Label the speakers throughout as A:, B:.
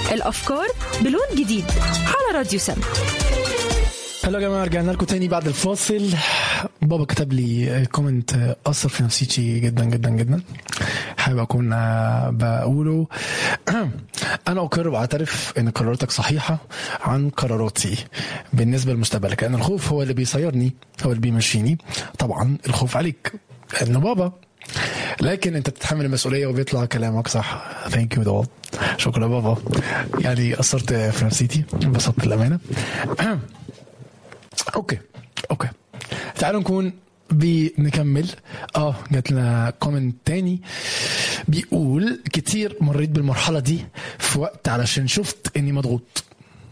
A: الأفكار بلون جديد على راديو سم
B: هلا يا جماعه رجعنا لكم تاني بعد الفاصل بابا كتب لي كومنت اثر في نفسيتي جدا جدا جدا حابب اكون بقوله انا اقر واعترف ان قراراتك صحيحه عن قراراتي بالنسبه لمستقبلك لان الخوف هو اللي بيصيرني هو اللي بيمشيني طبعا الخوف عليك لانه بابا لكن انت بتتحمل المسؤوليه وبيطلع كلامك صح ثانك يو دوت شكرا بابا يعني اثرت في نفسيتي انبسطت الامانه اوكي اوكي تعالوا نكون بنكمل اه جات لنا كومنت تاني بيقول كتير مريت بالمرحله دي في وقت علشان شفت اني مضغوط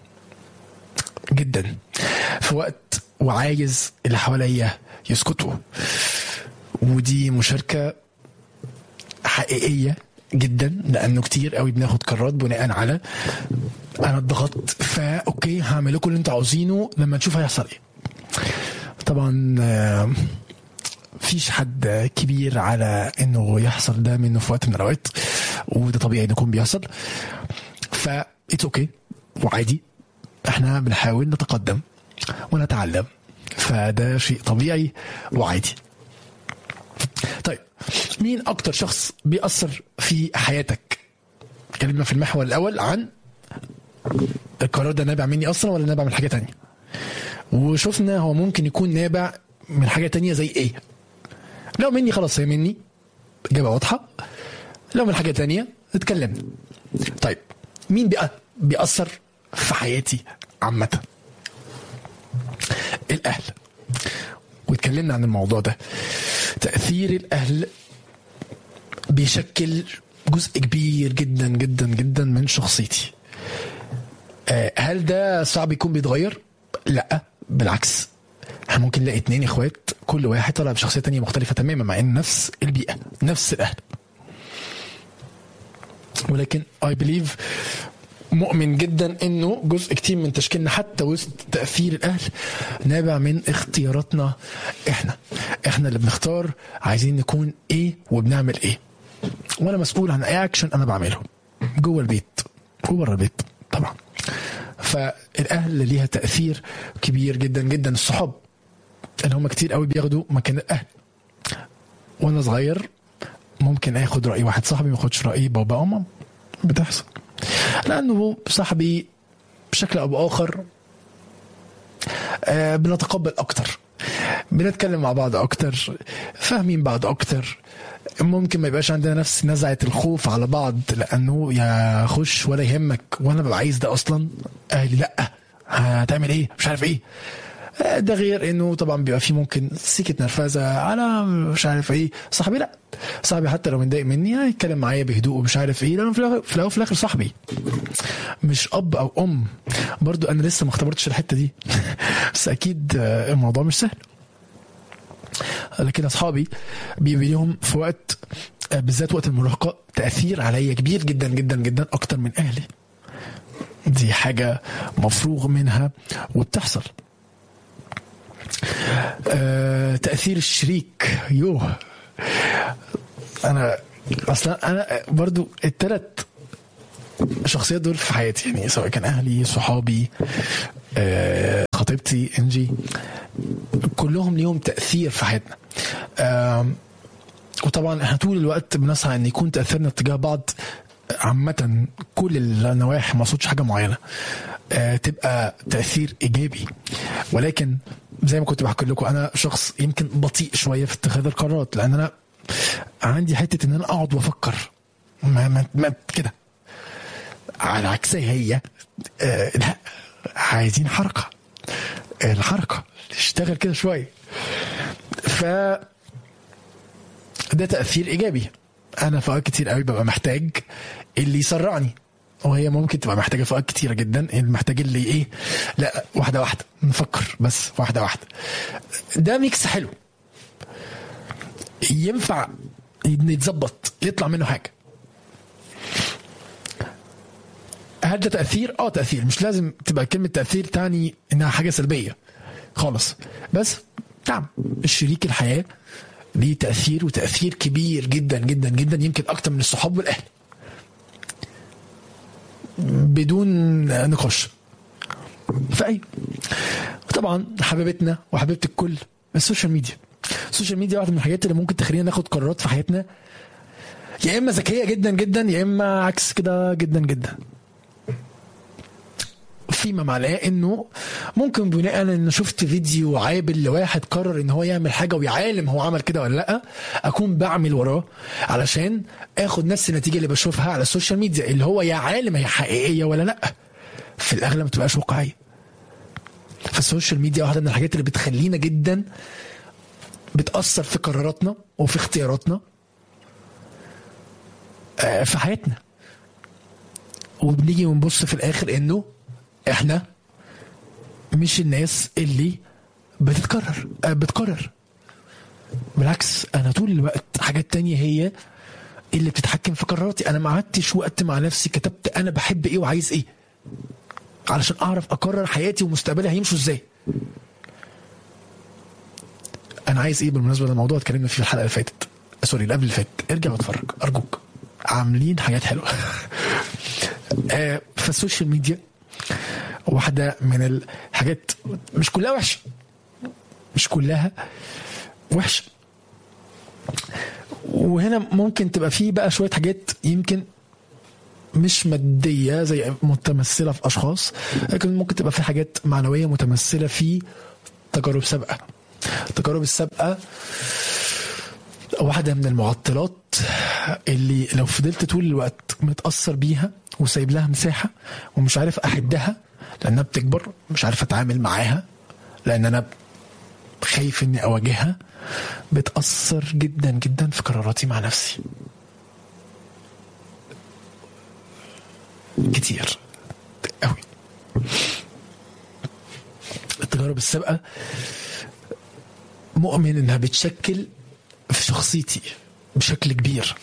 B: جدا في وقت وعايز اللي حواليا يسكتوا ودي مشاركه حقيقيه جدا لانه كتير قوي بناخد قرارات بناء على انا اتضغطت فا اوكي هعمل لكم اللي انتوا عاوزينه لما نشوف هيحصل ايه طبعا آه، فيش حد كبير على انه يحصل ده منه في وقت من الاوقات وده طبيعي انه يكون بيحصل ف اتس اوكي وعادي احنا بنحاول نتقدم ونتعلم فده شيء طبيعي وعادي طيب مين اكتر شخص بيأثر في حياتك اتكلمنا في المحور الاول عن القرار ده نابع مني اصلا ولا نابع من حاجه تانية وشفنا هو ممكن يكون نابع من حاجه تانية زي ايه لو مني خلاص هي مني اجابه واضحه لو من حاجه تانية اتكلمنا طيب مين بقى بيأثر في حياتي عامه الاهل واتكلمنا عن الموضوع ده تأثير الأهل بيشكل جزء كبير جدا جدا جدا من شخصيتي آه، هل ده صعب يكون بيتغير؟ لا بالعكس احنا ممكن نلاقي اتنين اخوات كل واحد طالع بشخصية تانية مختلفة تماما مع ان نفس البيئة نفس الأهل ولكن اي بليف مؤمن جدا انه جزء كتير من تشكيلنا حتى وسط تاثير الاهل نابع من اختياراتنا احنا احنا اللي بنختار عايزين نكون ايه وبنعمل ايه وانا مسؤول عن اي اكشن انا بعمله جوه البيت وبره البيت طبعا فالاهل ليها تاثير كبير جدا جدا الصحاب اللي هم كتير قوي بياخدوا مكان الاهل وانا صغير ممكن اخد راي واحد صاحبي ما اخدش راي بابا او ماما بتحصل لانه صاحبي بشكل او باخر آه، بنتقبل اكتر بنتكلم مع بعض اكتر فاهمين بعض اكتر ممكن ما يبقاش عندنا نفس نزعه الخوف على بعض لانه يا خش ولا يهمك وانا ببقى عايز ده اصلا اهلي لا هتعمل ايه مش عارف ايه آه، ده غير انه طبعا بيبقى في ممكن سكه نرفزه على مش عارف ايه صاحبي لا صاحبي حتى لو متضايق مني هيتكلم معايا بهدوء ومش عارف ايه لانه في الأول- في الاول وفي الاخر صاحبي مش اب او ام برضو انا لسه ما اختبرتش الحته دي بس اكيد آه، الموضوع مش سهل لكن اصحابي بيبقى ليهم في وقت آه، بالذات وقت المراهقه تاثير عليا كبير جدا جدا جدا اكتر من اهلي دي حاجه مفروغ منها وبتحصل آه، تاثير الشريك يوه انا اصلا انا برضو الثلاث الشخصيات دول في حياتي يعني سواء كان اهلي صحابي آه، خطيبتي انجي كلهم ليهم تاثير في حياتنا آم، وطبعا احنا طول الوقت بنسعى ان يكون تاثيرنا تجاه بعض عامة كل النواحي ما اقصدش حاجة معينة آه، تبقى تأثير إيجابي ولكن زي ما كنت بحكي لكم أنا شخص يمكن بطيء شوية في اتخاذ القرارات لأن أنا عندي حتة إن أنا أقعد وأفكر ما, ما, ما كده على عكسها هي آه لا عايزين حركة الحركة تشتغل كده شوية ف ده تأثير إيجابي أنا في أوقات كتير قوي ببقى محتاج اللي يسرعني وهي ممكن تبقى محتاجة في أوقات كتيرة جدا محتاج اللي إيه لا واحدة واحدة نفكر بس واحدة واحدة ده ميكس حلو ينفع يتظبط يطلع منه حاجة هل ده تأثير؟ اه تأثير مش لازم تبقى كلمة تأثير تعني انها حاجة سلبية خالص بس نعم الشريك الحياة ليه تأثير وتأثير كبير جدا جدا جدا يمكن أكتر من الصحاب والأهل بدون نقاش فأي طبعا حبيبتنا وحبيبه الكل السوشيال ميديا السوشيال ميديا واحده من الحاجات اللي ممكن تخلينا ناخد قرارات في حياتنا يا اما ذكيه جدا جدا يا اما عكس كده جدا جدا فيما معناه انه ممكن بناء ان شفت فيديو عابل لواحد قرر ان هو يعمل حاجه ويعالم هو عمل كده ولا لا اكون بعمل وراه علشان اخد نفس النتيجه اللي بشوفها على السوشيال ميديا اللي هو يا عالم هي حقيقيه ولا لا في الاغلب ما تبقاش واقعيه فالسوشيال ميديا واحده من الحاجات اللي بتخلينا جدا بتاثر في قراراتنا وفي اختياراتنا آه، في حياتنا وبنيجي ونبص في الاخر انه احنا مش الناس اللي بتتكرر آه، بتقرر بالعكس انا طول الوقت حاجات تانية هي اللي بتتحكم في قراراتي انا ما قعدتش وقت مع نفسي كتبت انا بحب ايه وعايز ايه علشان اعرف اقرر حياتي ومستقبلي هيمشوا ازاي انا عايز ايه بالمناسبه ده موضوع اتكلمنا فيه في الحلقه اللي فاتت سوري اللي قبل اللي فاتت ارجع واتفرج ارجوك عاملين حاجات حلوه آه، فالسوشيال ميديا واحده من الحاجات مش كلها وحشه مش كلها وحشه وهنا ممكن تبقى فيه بقى شويه حاجات يمكن مش ماديه زي متمثله في اشخاص لكن ممكن تبقى في حاجات معنويه متمثله في تجارب سابقه التجارب السابقه واحده من المعطلات اللي لو فضلت طول الوقت متاثر بيها وسايب لها مساحه ومش عارف احدها لانها بتكبر مش عارف اتعامل معاها لان انا خايف اني اواجهها بتاثر جدا جدا في قراراتي مع نفسي كتير قوي التجارب السابقه مؤمن انها بتشكل في شخصيتي بشكل كبير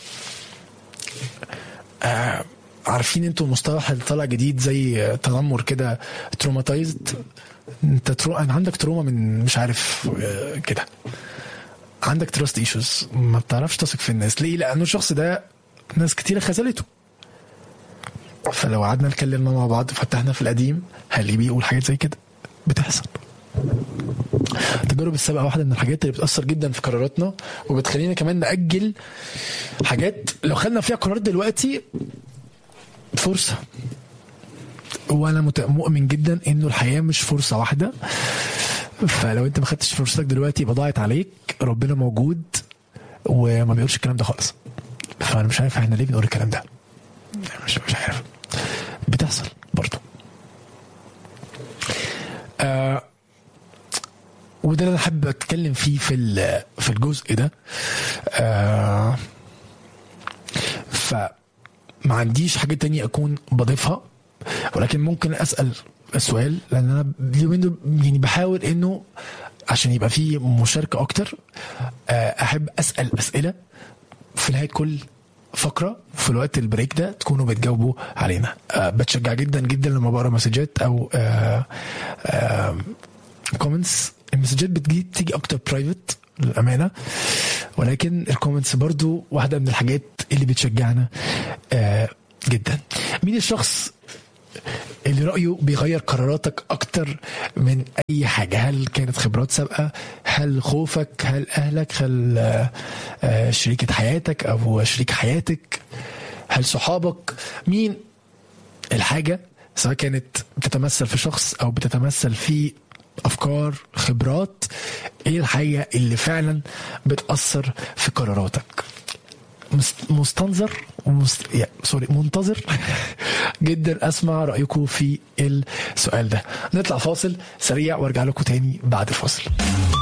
B: آه عارفين انتوا المصطلح اللي طالع جديد زي تنمر كده تروماتايزد انت ترو... أنا عندك تروما من مش عارف آه، كده عندك تراست ايشوز ما بتعرفش تثق في الناس ليه لانه الشخص ده ناس كتير خذلته فلو قعدنا اتكلمنا مع بعض فتحنا في القديم هل بيقول حاجات زي كده بتحصل التجارب السابقه واحده من الحاجات اللي بتاثر جدا في قراراتنا وبتخلينا كمان ناجل حاجات لو خدنا فيها قرار دلوقتي فرصه وانا مت- مؤمن جدا انه الحياه مش فرصه واحده فلو انت ما خدتش فرصتك دلوقتي يبقى ضاعت عليك ربنا موجود وما بيقولش الكلام ده خالص فانا مش عارف احنا ليه بنقول الكلام ده مش مش عارف بتحصل برضه آه وده اللي انا حابب اتكلم فيه في ال- في الجزء ده آه فما عنديش حاجه تانية اكون بضيفها ولكن ممكن اسال السؤال لان انا اليومين دول يعني بحاول انه عشان يبقى في مشاركه اكتر آه، احب اسال اسئله في نهايه كل فقره في الوقت البريك ده تكونوا بتجاوبوا علينا أه بتشجع جدا جدا لما بقرا مسجات او أه أه كومنتس المسجات بتجي تيجي اكتر برايفت للامانه ولكن الكومنتس برضو واحده من الحاجات اللي بتشجعنا أه جدا مين الشخص اللي رأيه بيغير قراراتك أكتر من أي حاجة هل كانت خبرات سابقة هل خوفك هل أهلك هل آه، آه، شريكة حياتك أو شريك حياتك هل صحابك مين الحاجة سواء كانت بتتمثل في شخص أو بتتمثل في أفكار خبرات إيه الحاجة اللي فعلا بتأثر في قراراتك مست- مستنظر ومست... يا سوري منتظر جدا اسمع رايكم في السؤال ده نطلع فاصل سريع وارجع لكم تاني بعد الفاصل